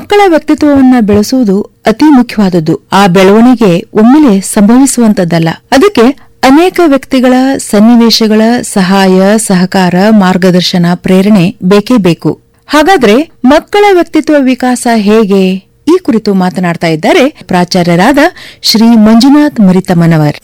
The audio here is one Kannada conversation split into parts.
ಮಕ್ಕಳ ವ್ಯಕ್ತಿತ್ವವನ್ನ ಬೆಳೆಸುವುದು ಅತಿ ಮುಖ್ಯವಾದದ್ದು ಆ ಬೆಳವಣಿಗೆ ಒಮ್ಮೆಲೆ ಸಂಭವಿಸುವಂತದ್ದಲ್ಲ ಅದಕ್ಕೆ ಅನೇಕ ವ್ಯಕ್ತಿಗಳ ಸನ್ನಿವೇಶಗಳ ಸಹಾಯ ಸಹಕಾರ ಮಾರ್ಗದರ್ಶನ ಪ್ರೇರಣೆ ಬೇಕೇ ಬೇಕು ಹಾಗಾದ್ರೆ ಮಕ್ಕಳ ವ್ಯಕ್ತಿತ್ವ ವಿಕಾಸ ಹೇಗೆ ಈ ಕುರಿತು ಮಾತನಾಡ್ತಾ ಇದ್ದಾರೆ ಪ್ರಾಚಾರ್ಯರಾದ ಶ್ರೀ ಮಂಜುನಾಥ್ ಮರಿತಮ್ಮನವರ್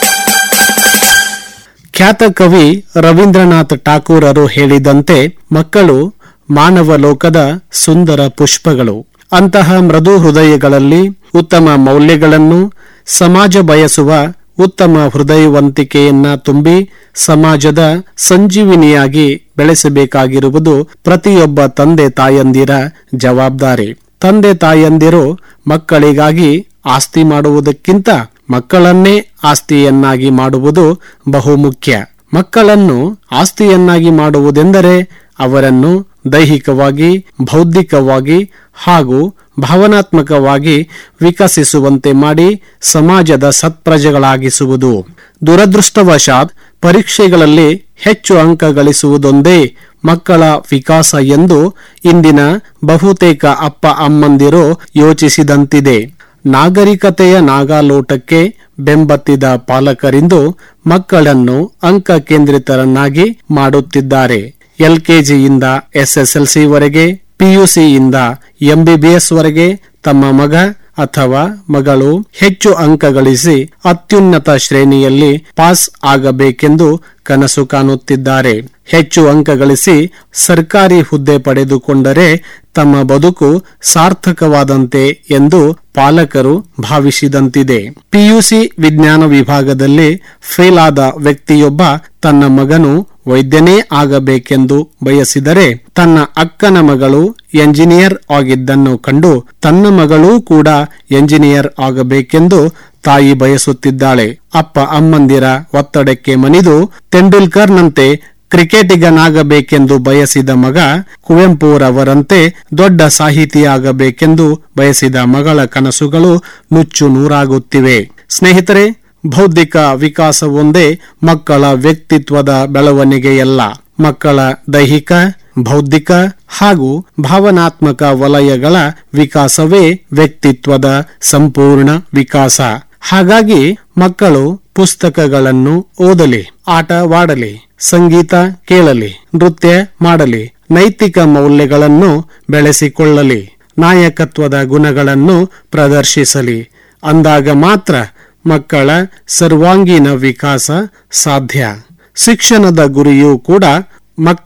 ಖ್ಯಾತ ಕವಿ ರವೀಂದ್ರನಾಥ್ ಠಾಕೂರರು ಹೇಳಿದಂತೆ ಮಕ್ಕಳು ಮಾನವ ಲೋಕದ ಸುಂದರ ಪುಷ್ಪಗಳು ಅಂತಹ ಮೃದು ಹೃದಯಗಳಲ್ಲಿ ಉತ್ತಮ ಮೌಲ್ಯಗಳನ್ನು ಸಮಾಜ ಬಯಸುವ ಉತ್ತಮ ಹೃದಯವಂತಿಕೆಯನ್ನ ತುಂಬಿ ಸಮಾಜದ ಸಂಜೀವಿನಿಯಾಗಿ ಬೆಳೆಸಬೇಕಾಗಿರುವುದು ಪ್ರತಿಯೊಬ್ಬ ತಂದೆ ತಾಯಂದಿರ ಜವಾಬ್ದಾರಿ ತಂದೆ ತಾಯಂದಿರು ಮಕ್ಕಳಿಗಾಗಿ ಆಸ್ತಿ ಮಾಡುವುದಕ್ಕಿಂತ ಮಕ್ಕಳನ್ನೇ ಆಸ್ತಿಯನ್ನಾಗಿ ಮಾಡುವುದು ಬಹುಮುಖ್ಯ ಮಕ್ಕಳನ್ನು ಆಸ್ತಿಯನ್ನಾಗಿ ಮಾಡುವುದೆಂದರೆ ಅವರನ್ನು ದೈಹಿಕವಾಗಿ ಬೌದ್ಧಿಕವಾಗಿ ಹಾಗೂ ಭಾವನಾತ್ಮಕವಾಗಿ ವಿಕಸಿಸುವಂತೆ ಮಾಡಿ ಸಮಾಜದ ಸತ್ಪ್ರಜೆಗಳಾಗಿಸುವುದು ದುರದೃಷ್ಟವಶಾತ್ ಪರೀಕ್ಷೆಗಳಲ್ಲಿ ಹೆಚ್ಚು ಅಂಕ ಗಳಿಸುವುದೊಂದೇ ಮಕ್ಕಳ ವಿಕಾಸ ಎಂದು ಇಂದಿನ ಬಹುತೇಕ ಅಪ್ಪ ಅಮ್ಮಂದಿರು ಯೋಚಿಸಿದಂತಿದೆ ನಾಗರಿಕತೆಯ ನಾಗಾಲೋಟಕ್ಕೆ ಬೆಂಬತ್ತಿದ ಪಾಲಕರಿಂದು ಮಕ್ಕಳನ್ನು ಅಂಕ ಕೇಂದ್ರಿತರನ್ನಾಗಿ ಮಾಡುತ್ತಿದ್ದಾರೆ ಎಲ್ಕೆಜಿಯಿಂದ ಎಸ್ಎಸ್ಎಲ್ಸಿ ವರೆಗೆ ಪಿಯುಸಿಯಿಂದ ಎಂಬಿಬಿಎಸ್ ವರೆಗೆ ತಮ್ಮ ಮಗ ಅಥವಾ ಮಗಳು ಹೆಚ್ಚು ಅಂಕ ಗಳಿಸಿ ಅತ್ಯುನ್ನತ ಶ್ರೇಣಿಯಲ್ಲಿ ಪಾಸ್ ಆಗಬೇಕೆಂದು ಕನಸು ಕಾಣುತ್ತಿದ್ದಾರೆ ಹೆಚ್ಚು ಅಂಕ ಗಳಿಸಿ ಸರ್ಕಾರಿ ಹುದ್ದೆ ಪಡೆದುಕೊಂಡರೆ ತಮ್ಮ ಬದುಕು ಸಾರ್ಥಕವಾದಂತೆ ಎಂದು ಪಾಲಕರು ಭಾವಿಸಿದಂತಿದೆ ಪಿಯುಸಿ ವಿಜ್ಞಾನ ವಿಭಾಗದಲ್ಲಿ ಫೇಲ್ ಆದ ವ್ಯಕ್ತಿಯೊಬ್ಬ ತನ್ನ ಮಗನು ವೈದ್ಯನೇ ಆಗಬೇಕೆಂದು ಬಯಸಿದರೆ ತನ್ನ ಅಕ್ಕನ ಮಗಳು ಎಂಜಿನಿಯರ್ ಆಗಿದ್ದನ್ನು ಕಂಡು ತನ್ನ ಮಗಳೂ ಕೂಡ ಎಂಜಿನಿಯರ್ ಆಗಬೇಕೆಂದು ತಾಯಿ ಬಯಸುತ್ತಿದ್ದಾಳೆ ಅಪ್ಪ ಅಮ್ಮಂದಿರ ಒತ್ತಡಕ್ಕೆ ಮನಿದು ತೆಂಡೂಲ್ಕರ್ನಂತೆ ಕ್ರಿಕೆಟಿಗನಾಗಬೇಕೆಂದು ಬಯಸಿದ ಮಗ ಕುವೆಂಪುರವರಂತೆ ದೊಡ್ಡ ಸಾಹಿತಿಯಾಗಬೇಕೆಂದು ಬಯಸಿದ ಮಗಳ ಕನಸುಗಳು ನುಚ್ಚು ನೂರಾಗುತ್ತಿವೆ ಸ್ನೇಹಿತರೆ ಬೌದ್ಧಿಕ ವಿಕಾಸವೊಂದೇ ಮಕ್ಕಳ ವ್ಯಕ್ತಿತ್ವದ ಬೆಳವಣಿಗೆಯಲ್ಲ ಮಕ್ಕಳ ದೈಹಿಕ ಬೌದ್ಧಿಕ ಹಾಗೂ ಭಾವನಾತ್ಮಕ ವಲಯಗಳ ವಿಕಾಸವೇ ವ್ಯಕ್ತಿತ್ವದ ಸಂಪೂರ್ಣ ವಿಕಾಸ ಹಾಗಾಗಿ ಮಕ್ಕಳು ಪುಸ್ತಕಗಳನ್ನು ಓದಲಿ ಆಟವಾಡಲಿ ಸಂಗೀತ ಕೇಳಲಿ ನೃತ್ಯ ಮಾಡಲಿ ನೈತಿಕ ಮೌಲ್ಯಗಳನ್ನು ಬೆಳೆಸಿಕೊಳ್ಳಲಿ ನಾಯಕತ್ವದ ಗುಣಗಳನ್ನು ಪ್ರದರ್ಶಿಸಲಿ ಅಂದಾಗ ಮಾತ್ರ ಮಕ್ಕಳ ಸರ್ವಾಂಗೀಣ ವಿಕಾಸ ಸಾಧ್ಯ ಶಿಕ್ಷಣದ ಗುರಿಯೂ ಕೂಡ ಮಕ್ಕಳ